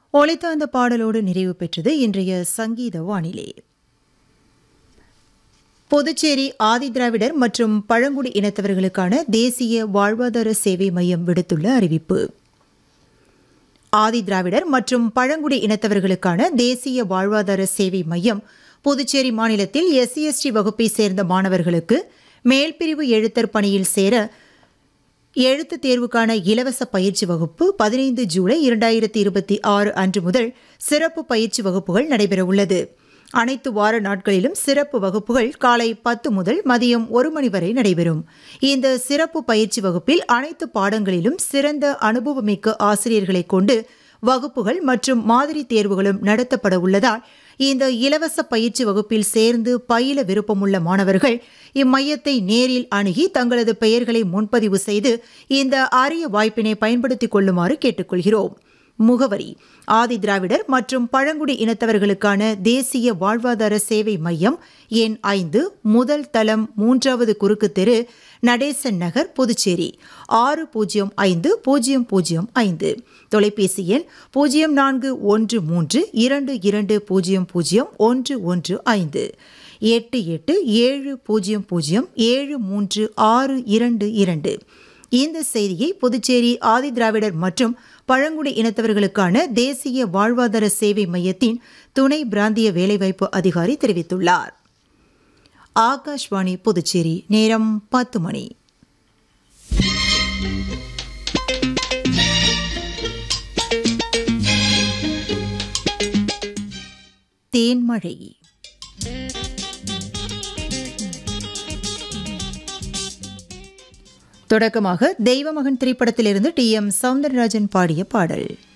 ஒலித்த அந்த பாடலோடு நிறைவு பெற்றது இன்றைய சங்கீத வானிலை புதுச்சேரி ஆதிதிராவிடர் மற்றும் பழங்குடி இனத்தவர்களுக்கான தேசிய வாழ்வாதார சேவை மையம் விடுத்துள்ள அறிவிப்பு ஆதிதிராவிடர் மற்றும் பழங்குடி இனத்தவர்களுக்கான தேசிய வாழ்வாதார சேவை மையம் புதுச்சேரி மாநிலத்தில் எஸ்சி எஸ்டி வகுப்பை சேர்ந்த மாணவர்களுக்கு மேல்பிரிவு எழுத்தர் பணியில் சேர எழுத்து தேர்வுக்கான இலவச பயிற்சி வகுப்பு பதினைந்து ஜூலை இரண்டாயிரத்தி இருபத்தி ஆறு அன்று முதல் சிறப்பு பயிற்சி வகுப்புகள் நடைபெறவுள்ளது அனைத்து வார நாட்களிலும் சிறப்பு வகுப்புகள் காலை பத்து முதல் மதியம் ஒரு மணி வரை நடைபெறும் இந்த சிறப்பு பயிற்சி வகுப்பில் அனைத்து பாடங்களிலும் சிறந்த அனுபவமிக்க ஆசிரியர்களை கொண்டு வகுப்புகள் மற்றும் மாதிரி தேர்வுகளும் நடத்தப்பட உள்ளதால் இந்த இலவச பயிற்சி வகுப்பில் சேர்ந்து பயில விருப்பமுள்ள மாணவர்கள் இம்மையத்தை நேரில் அணுகி தங்களது பெயர்களை முன்பதிவு செய்து இந்த அரிய வாய்ப்பினை பயன்படுத்திக் கொள்ளுமாறு கேட்டுக்கொள்கிறோம் முகவரி ஆதி திராவிடர் மற்றும் பழங்குடி இனத்தவர்களுக்கான தேசிய வாழ்வாதார சேவை மையம் எண் ஐந்து முதல் தளம் மூன்றாவது குறுக்கு தெரு நடேசன் நகர் புதுச்சேரி ஆறு பூஜ்ஜியம் ஐந்து பூஜ்ஜியம் பூஜ்ஜியம் ஐந்து தொலைபேசி எண் பூஜ்ஜியம் நான்கு ஒன்று மூன்று இரண்டு இரண்டு பூஜ்ஜியம் பூஜ்ஜியம் ஒன்று ஒன்று ஐந்து எட்டு எட்டு ஏழு பூஜ்ஜியம் பூஜ்ஜியம் ஏழு மூன்று ஆறு இரண்டு இரண்டு இந்த செய்தியை புதுச்சேரி ஆதிதிராவிடர் மற்றும் பழங்குடி இனத்தவர்களுக்கான தேசிய வாழ்வாதார சேவை மையத்தின் துணை பிராந்திய வேலைவாய்ப்பு அதிகாரி தெரிவித்துள்ளார் ஆகாஷ்வாணி புதுச்சேரி நேரம் பத்து மணி தேன்மழை தொடக்கமாக தெய்வமகன் திரைப்படத்திலிருந்து டி எம் சவுந்தரராஜன் பாடிய பாடல்